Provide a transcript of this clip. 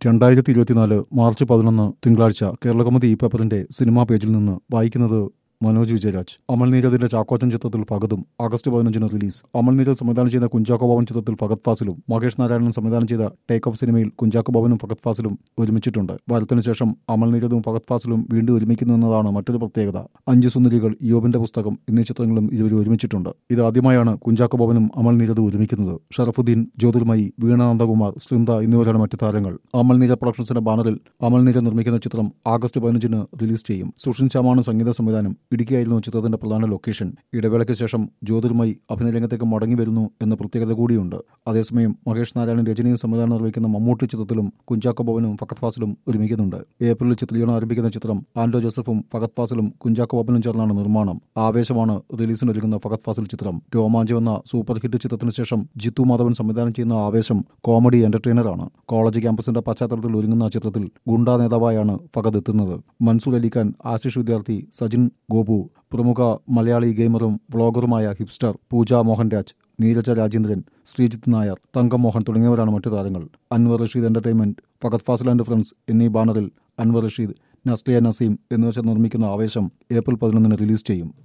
രണ്ടായിരത്തി ഇരുപത്തിനാല് മാർച്ച് പതിനൊന്ന് തിങ്കളാഴ്ച കേരളകൗമുദി ഈ പേപ്പറിന്റെ സിനിമാ പേജിൽ നിന്ന് വായിക്കുന്നത് മനോജ് വിജയരാജ് അമൽ നീരദിന്റെ ചാക്കോച്ചൻ ചിത്രത്തിൽ ഫഗതും ആഗസ്റ്റ് പതിനഞ്ചിന് റിലീസ് അമൽ നീരദ് സംവിധാനം ചെയ്ത കുഞ്ചാക്കോ ഭവൻ ചിത്രത്തിൽ ഫഗത് ഫാസിലും മഹേഷ് നാരായണൻ സംവിധാനം ചെയ്ത ടേക്ക് ഓഫ് സിനിമയിൽ കുഞ്ചാക്കോ ഭവനും ഫഗത് ഫാസിലും ഒരുമിച്ചിട്ടുണ്ട് വാരത്തിനു ശേഷം അമൽ നീരദും ഫഗത് ഫാസിലും വീണ്ടും ഒരുമിക്കുന്നു എന്നതാണ് മറ്റൊരു പ്രത്യേകത അഞ്ച് സുന്ദരികൾ യോബിന്റെ പുസ്തകം എന്നീ ചിത്രങ്ങളും ഇരുവരും ഒരുമിച്ചിട്ടുണ്ട് ഇത് ആദ്യമായാണ് കുഞ്ചാക്കോ ഭവനും അമൽ നീരദും ഒരുമിക്കുന്നത് ഷറഫുദ്ദീൻ ജ്യോതിർമയി വീണ നന്ദകുമാർ സ്ലിന്ദ എന്നിവരാണ് മറ്റു താരങ്ങൾ അമൽ നീരദ് പ്രൊഡക്ഷൻസിന്റെ ബാനറിൽ അമൽ നീരദ് നിർമ്മിക്കുന്ന ചിത്രം ആഗസ്റ്റ് പതിനഞ്ചിന് റിലീസ് ചെയ്യും സുഷിൻ ശ്യാമാണ് സംഗീത സംവിധാനം ഇടുക്കിയായിരുന്നു ചിത്രത്തിന്റെ പ്രധാന ലൊക്കേഷൻ ഇടവേളയ്ക്ക് ശേഷം ജ്യോതിർമയി അഭിനയ രംഗത്തേക്ക് മടങ്ങി വരുന്നു എന്ന പ്രത്യേകത കൂടിയുണ്ട് അതേസമയം മഹേഷ് നാരായണൻ രജനിയും സംവിധാനം നിർവഹിക്കുന്ന മമ്മൂട്ടി ചിത്രത്തിലും കുഞ്ചാക്കോ ബോബനും ഫഗത് ഫാസിലും ഒരുമിക്കുന്നുണ്ട് ഏപ്രിലിൽ ചിത്രീകരണം ആരംഭിക്കുന്ന ചിത്രം ആൻഡോ ജോസഫും ഫഗത് ഫാസിലും കുഞ്ചാക്കോ ബോബനും ചേർന്നാണ് നിർമ്മാണം ആവേശമാണ് റിലീസിനൊരുങ്ങുന്ന ഫഗത് ഫാസിൽ ചിത്രം രോമാഞ്ചം എന്ന സൂപ്പർ ഹിറ്റ് ചിത്രത്തിന് ശേഷം ജിത്തു മാധവൻ സംവിധാനം ചെയ്യുന്ന ആവേശം കോമഡി എന്റർടൈനറാണ് കോളേജ് ക്യാമ്പസിന്റെ പശ്ചാത്തലത്തിൽ ഒരുങ്ങുന്ന ചിത്രത്തിൽ ഗുണ്ടാ നേതാവായാണ് ഫഗത് എത്തുന്നത് മൻസൂർ അലിഖാൻ ആശിഷ് വിദ്യാർത്ഥി സജിൻ ഗോപു പ്രമുഖ മലയാളി ഗെയിമറും വ്ളോഗറുമായ ഹിപ്സ്റ്റർ പൂജ മോഹൻരാജ് നീരജ രാജേന്ദ്രൻ ശ്രീജിത്ത് നായർ തങ്കം മോഹൻ തുടങ്ങിയവരാണ് മറ്റു താരങ്ങൾ Anwar Rasheed entertainment Fahadh Faasil and friends എന്നീ ബാനറിൽ അൻവർ റഷീദ് നസ്ലിയ നസീം എന്നിവർ ചേർന്ന് നിർമ്മിക്കുന്ന ആവേശം ഏപ്രിൽ പതിനൊന്നിന് റിലീസ് ചെയ്യും